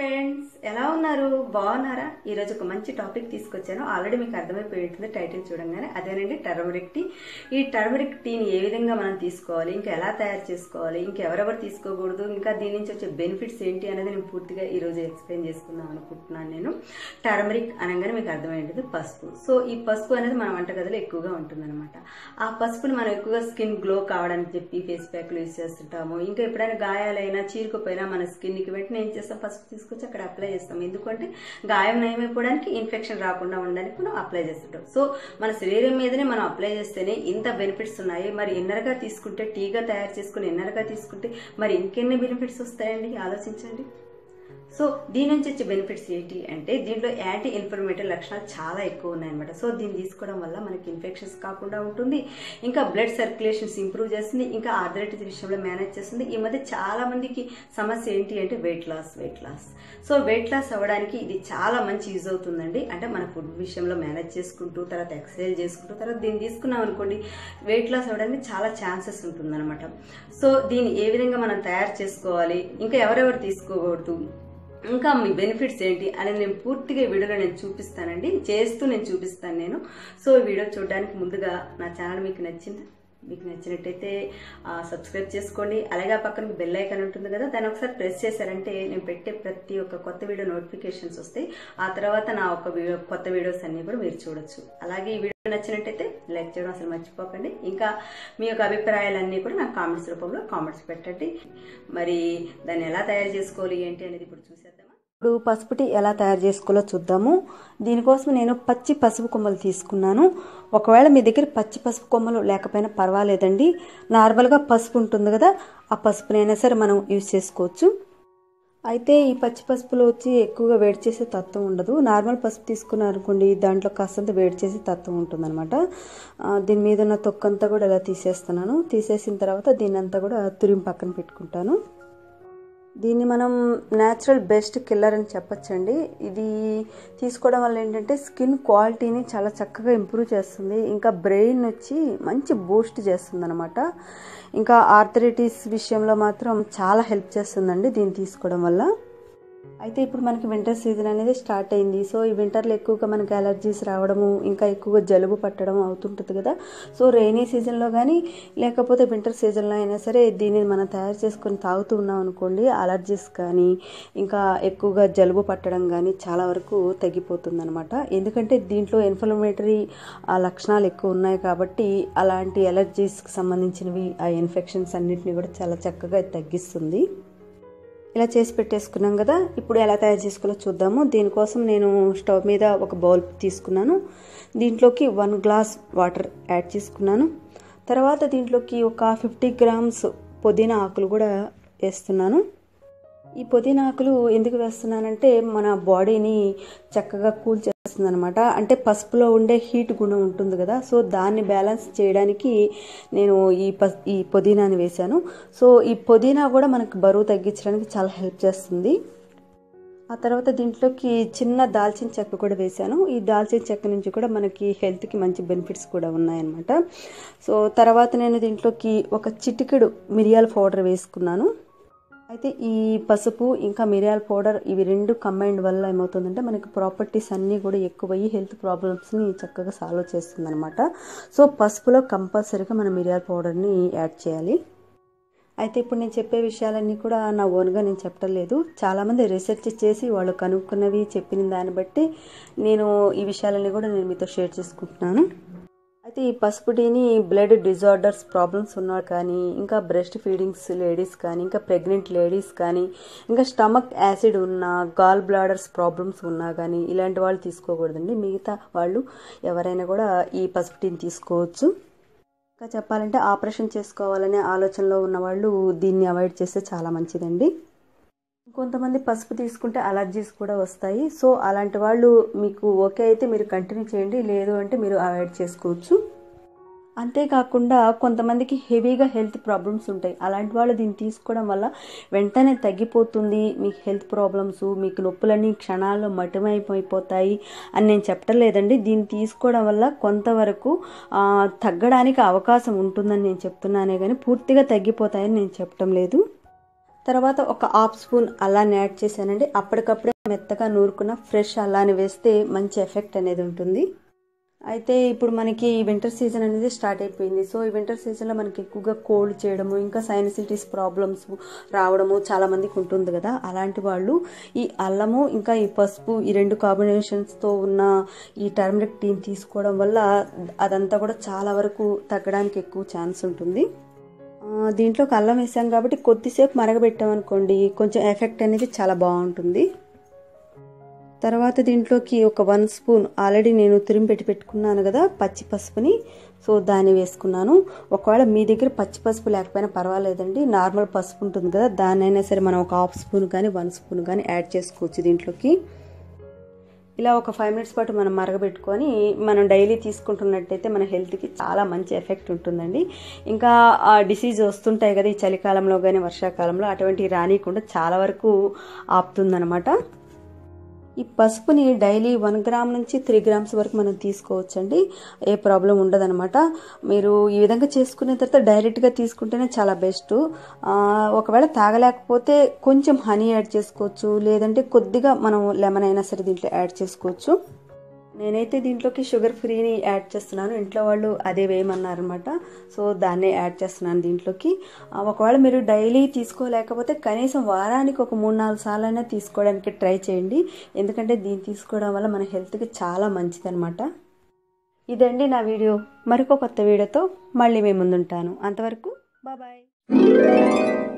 friends ఎలా ఉన్నారు బాగున్నారా ఈరోజు ఒక మంచి టాపిక్ తీసుకొచ్చాను ఆల్రెడీ మీకు అర్థమైపోయి ఉంటుంది టైటిల్ చూడంగానే అదేనండి టర్మరిక్ టీ ఈ టర్మరిక్ టీని ఏ విధంగా మనం తీసుకోవాలి ఇంకా ఎలా తయారు చేసుకోవాలి ఇంకా ఎవరెవరు తీసుకోకూడదు ఇంకా దీని నుంచి వచ్చే బెనిఫిట్స్ ఏంటి అనేది నేను పూర్తిగా ఈరోజు ఎక్స్ప్లెయిన్ చేసుకుందాం అనుకుంటున్నాను నేను టర్మరిక్ అనగానే మీకు అర్థమైంటుంది పసుపు సో ఈ పసుపు అనేది మన వంటగదిలో ఎక్కువగా ఉంటుందన్నమాట ఆ పసుపుని మనం ఎక్కువగా స్కిన్ గ్లో కావడానికి చెప్పి ఫేస్ ప్యాక్లు యూజ్ చేస్తుంటాము ఇంకా ఎప్పుడైనా గాయాలైనా చీరుకుపోయినా మన స్కిన్కి వెంటనే ఏం చేస్తాం పసుపు తీసుకొచ్చి అక్కడ అప్లై చేస్తాం ఎందుకంటే గాయం నయమైపోవడానికి ఇన్ఫెక్షన్ రాకుండా ఉండడానికి మనం అప్లై చేస్తుంటాం సో మన శరీరం మీదనే మనం అప్లై చేస్తేనే ఇంత బెనిఫిట్స్ ఉన్నాయి మరి ఇన్నర్గా తీసుకుంటే టీగా తయారు చేసుకుని ఇన్నర్గా తీసుకుంటే మరి ఇంకెన్ని బెనిఫిట్స్ వస్తాయండి ఆలోచించండి సో దీని నుంచి వచ్చే బెనిఫిట్స్ ఏంటి అంటే దీంట్లో యాంటీ ఇన్ఫ్లమేటరీ లక్షణాలు చాలా ఎక్కువ ఉన్నాయన్నమాట సో దీన్ని తీసుకోవడం వల్ల మనకి ఇన్ఫెక్షన్స్ కాకుండా ఉంటుంది ఇంకా బ్లడ్ సర్క్యులేషన్స్ ఇంప్రూవ్ చేస్తుంది ఇంకా ఆర్థరైటిస్ విషయంలో మేనేజ్ చేస్తుంది ఈ మధ్య చాలా మందికి సమస్య ఏంటి అంటే weight loss weight loss so weight loss అవ్వడానికి ఇది చాలా మంచి యూజ్ అవుతుందండి అంటే మన ఫుడ్ విషయంలో మేనేజ్ చేసుకుంటూ తర్వాత ఎక్సర్సైజ్ చేసుకుంటూ తర్వాత దీన్ని తీసుకున్నాం అనుకోండి వెయిట్ లాస్ అవ్వడానికి చాలా ఛాన్సెస్ ఉంటుందన్నమాట సో దీన్ని ఏ విధంగా మనం తయారు చేసుకోవాలి ఇంకా ఎవరెవరు తీసుకోకూడదు ఇంకా మీ బెనిఫిట్స్ ఏంటి అనేది నేను పూర్తిగా ఈ వీడియోలో నేను చూపిస్తానండి చేస్తూ నేను చూపిస్తాను నేను సో ఈ వీడియో చూడడానికి ముందుగా నా ఛానల్ మీకు నచ్చిందా మీకు నచ్చినట్టయితే సబ్స్క్రైబ్ చేసుకోండి అలాగే ఆ పక్కన బెల్ ఐకాన్ ఉంటుంది కదా దాన్ని ఒకసారి ప్రెస్ చేశారంటే నేను పెట్టే ప్రతి ఒక్క కొత్త వీడియో నోటిఫికేషన్స్ వస్తాయి ఆ తర్వాత నా ఒక వీడియో కొత్త వీడియోస్ అన్ని కూడా మీరు చూడొచ్చు అలాగే ఈ వీడియో నచ్చినట్టయితే లైక్ చేయడం అసలు మర్చిపోకండి ఇంకా మీ యొక్క అభిప్రాయాలన్నీ కూడా నాకు కామెంట్స్ రూపంలో కామెంట్స్ పెట్టండి మరి దాన్ని ఎలా తయారు చేసుకోవాలి ఏంటి అనేది ఇప్పుడు చూసేద్దామా ఇప్పుడు పసుపు టీ ఎలా తయారు చేసుకోవాలో చూద్దాము దీనికోసం నేను పచ్చి పసుపు కొమ్మలు తీసుకున్నాను ఒకవేళ మీ దగ్గర పచ్చి పసుపు కొమ్మలు లేకపోయినా పర్వాలేదండి నార్మల్గా పసుపు ఉంటుంది కదా ఆ పసుపునైనా సరే మనం యూజ్ చేసుకోవచ్చు అయితే ఈ పచ్చి పసుపులో వచ్చి ఎక్కువగా వేడి చేసే తత్వం ఉండదు నార్మల్ పసుపు తీసుకున్నారు అనుకోండి దాంట్లో కాస్తంత వేడి చేసే తత్వం ఉంటుందన్నమాట దీని మీద ఉన్న తొక్కంతా కూడా ఇలా తీసేస్తున్నాను తీసేసిన తర్వాత దీన్ని అంతా కూడా తురిమి పక్కన పెట్టుకుంటాను దీన్ని మనం న్యాచురల్ బెస్ట్ కిల్లర్ అని చెప్పచ్చండి ఇది తీసుకోవడం వల్ల ఏంటంటే స్కిన్ క్వాలిటీని చాలా చక్కగా ఇంప్రూవ్ చేస్తుంది ఇంకా బ్రెయిన్ వచ్చి మంచి బూస్ట్ చేస్తుంది అనమాట ఇంకా ఆర్థరైటిస్ విషయంలో మాత్రం చాలా హెల్ప్ చేస్తుందండి దీన్ని తీసుకోవడం వల్ల అయితే ఇప్పుడు మనకి వింటర్ సీజన్ అనేది స్టార్ట్ అయింది సో ఈ వింటర్లో ఎక్కువగా మనకి అలర్జీస్ రావడము ఇంకా ఎక్కువగా జలుబు పట్టడం అవుతుంటుంది కదా సో రైనీ సీజన్లో కానీ లేకపోతే వింటర్ సీజన్లో అయినా సరే దీన్ని మనం తయారు చేసుకొని తాగుతూ ఉన్నాం అనుకోండి అలర్జీస్ కానీ ఇంకా ఎక్కువగా జలుబు పట్టడం కానీ చాలా వరకు తగ్గిపోతుంది అనమాట ఎందుకంటే దీంట్లో ఇన్ఫ్లమేటరీ లక్షణాలు ఎక్కువ ఉన్నాయి కాబట్టి అలాంటి అలర్జీస్కి సంబంధించినవి ఆ ఇన్ఫెక్షన్స్ అన్నిటిని కూడా చాలా చక్కగా తగ్గిస్తుంది ఇలా చేసి పెట్టేసుకున్నాం కదా ఇప్పుడు ఎలా తయారు చేసుకోవాలో చూద్దాము దీనికోసం నేను స్టవ్ మీద ఒక బౌల్ తీసుకున్నాను దీంట్లోకి వన్ గ్లాస్ వాటర్ యాడ్ చేసుకున్నాను తర్వాత దీంట్లోకి ఒక ఫిఫ్టీ గ్రామ్స్ పుదీనా ఆకులు కూడా వేస్తున్నాను ఈ పుదీనా ఆకులు ఎందుకు వేస్తున్నానంటే మన బాడీని చక్కగా కూల్ చేస్తుంది అనమాట అంటే పసుపులో ఉండే హీట్ గుణం ఉంటుంది కదా సో దాన్ని బ్యాలెన్స్ చేయడానికి నేను ఈ పస్ ఈ పుదీనాని వేశాను సో ఈ పుదీనా కూడా మనకు బరువు తగ్గించడానికి చాలా హెల్ప్ చేస్తుంది ఆ తర్వాత దీంట్లోకి చిన్న దాల్చిన చెక్క కూడా వేశాను ఈ దాల్చిన చెక్క నుంచి కూడా మనకి హెల్త్కి మంచి బెనిఫిట్స్ కూడా ఉన్నాయన్నమాట సో తర్వాత నేను దీంట్లోకి ఒక చిటికెడు మిరియాల పౌడర్ వేసుకున్నాను అయితే ఈ పసుపు ఇంకా మిరియాల పౌడర్ ఇవి రెండు కంబైండ్ వల్ల ఏమవుతుందంటే మనకి ప్రాపర్టీస్ అన్నీ కూడా ఎక్కువయ్యి హెల్త్ ప్రాబ్లమ్స్ని చక్కగా సాల్వ్ చేస్తుంది అనమాట సో పసుపులో కంపల్సరీగా మనం మిరియాల పౌడర్ని యాడ్ చేయాలి అయితే ఇప్పుడు నేను చెప్పే విషయాలన్నీ కూడా నా ఓన్గా నేను చెప్పడం లేదు చాలామంది రీసెర్చ్ చేసి వాళ్ళు కనుక్కున్నవి చెప్పిన దాన్ని బట్టి నేను ఈ విషయాలన్నీ కూడా నేను మీతో షేర్ చేసుకుంటున్నాను అయితే ఈ పసుపు టీని బ్లడ్ డిజార్డర్స్ ప్రాబ్లమ్స్ ఉన్నా కానీ ఇంకా బ్రెస్ట్ ఫీడింగ్స్ లేడీస్ కానీ ఇంకా ప్రెగ్నెంట్ లేడీస్ కానీ ఇంకా స్టమక్ యాసిడ్ ఉన్న గాల్ బ్లాడర్స్ ప్రాబ్లమ్స్ ఉన్నా కానీ ఇలాంటి వాళ్ళు తీసుకోకూడదండి మిగతా వాళ్ళు ఎవరైనా కూడా ఈ పసుపు టీని తీసుకోవచ్చు ఇంకా చెప్పాలంటే ఆపరేషన్ చేసుకోవాలనే ఆలోచనలో ఉన్న వాళ్ళు దీన్ని అవాయిడ్ చేస్తే చాలా మంచిదండి కొంతమంది పసుపు తీసుకుంటే అలర్జీస్ కూడా వస్తాయి సో అలాంటి వాళ్ళు మీకు ఓకే అయితే మీరు కంటిన్యూ చేయండి లేదు అంటే మీరు అవాయిడ్ చేసుకోవచ్చు అంతేకాకుండా కొంతమందికి హెవీగా హెల్త్ ప్రాబ్లమ్స్ ఉంటాయి అలాంటి వాళ్ళు దీన్ని తీసుకోవడం వల్ల వెంటనే తగ్గిపోతుంది మీకు హెల్త్ ప్రాబ్లమ్స్ మీకు నొప్పులన్నీ క్షణాల్లో మటమైపోతాయి అని నేను చెప్పడం లేదండి దీన్ని తీసుకోవడం వల్ల కొంతవరకు ఆ, తగ్గడానికి అవకాశం ఉంటుందని నేను చెప్తున్నానే కానీ పూర్తిగా తగ్గిపోతాయని నేను చెప్పడం లేదు తర్వాత ఒక హాఫ్ స్పూన్ అల్లాన్ని యాడ్ చేశానండి అప్పటికప్పుడే మెత్తగా నూరుకున్న ఫ్రెష్ అల్లాన్ని వేస్తే మంచి ఎఫెక్ట్ అనేది ఉంటుంది అయితే ఇప్పుడు మనకి వింటర్ సీజన్ అనేది స్టార్ట్ అయిపోయింది సో ఈ వింటర్ సీజన్లో మనకి ఎక్కువగా కోల్డ్ చేయడము ఇంకా సైనసిటీస్ ప్రాబ్లమ్స్ రావడము చాలా మందికి ఉంటుంది కదా అలాంటి వాళ్ళు ఈ అల్లము ఇంకా ఈ పసుపు ఈ రెండు కాంబినేషన్స్తో ఉన్న ఈ టర్మరిక్ టీని తీసుకోవడం వల్ల అదంతా కూడా చాలా వరకు తగ్గడానికి ఎక్కువ ఛాన్స్ ఉంటుంది దీంట్లోకి అల్లం వేసాం కాబట్టి కొద్దిసేపు మరగబెట్టామనుకోండి కొంచెం ఎఫెక్ట్ అనేది చాలా బాగుంటుంది తర్వాత దీంట్లోకి ఒక వన్ స్పూన్ ఆల్రెడీ నేను తురిమి పెట్టి పెట్టుకున్నాను కదా పచ్చి పసుపుని సో దాన్ని వేసుకున్నాను ఒకవేళ మీ దగ్గర పచ్చి పసుపు లేకపోయినా పర్వాలేదండి నార్మల్ పసుపు ఉంటుంది కదా దాన్నైనా సరే మనం ఒక హాఫ్ స్పూన్ కానీ వన్ స్పూన్ కానీ యాడ్ చేసుకోవచ్చు దీంట్లోకి ఇలా ఒక ఫైవ్ మినిట్స్ పాటు మనం మరగబెట్టుకొని మనం డైలీ తీసుకుంటున్నట్టయితే మన హెల్త్కి చాలా మంచి ఎఫెక్ట్ ఉంటుందండి ఇంకా ఆ డిసీజ్ వస్తుంటాయి కదా ఈ చలికాలంలో కానీ వర్షాకాలంలో అటువంటి రానియకుండా చాలా వరకు ఆపుతుందన్నమాట ఈ పసుపుని డైలీ వన్ గ్రామ్ నుంచి త్రీ గ్రామ్స్ వరకు మనం తీసుకోవచ్చండి ఏ ప్రాబ్లం ఉండదనమాట మీరు ఈ విధంగా చేసుకున్న తర్వాత డైరెక్ట్గా తీసుకుంటేనే చాలా బెస్ట్ ఒకవేళ తాగలేకపోతే కొంచెం హనీ యాడ్ చేసుకోవచ్చు లేదంటే కొద్దిగా మనం లెమన్ అయినా సరే దీంట్లో యాడ్ చేసుకోవచ్చు నేనైతే దీంట్లోకి షుగర్ ఫ్రీని యాడ్ చేస్తున్నాను ఇంట్లో వాళ్ళు అదే వేయమన్నారనమాట సో దాన్నే యాడ్ చేస్తున్నాను దీంట్లోకి ఒకవేళ మీరు డైలీ తీసుకోలేకపోతే కనీసం వారానికి ఒక మూడు నాలుగు సార్లు అయినా తీసుకోవడానికి ట్రై చేయండి ఎందుకంటే దీన్ని తీసుకోవడం వల్ల మన హెల్త్కి చాలా మంచిదనమాట ఇదండి నా వీడియో మరొక కొత్త వీడియోతో మళ్ళీ మేము ముందుంటాను అంతవరకు బాయ్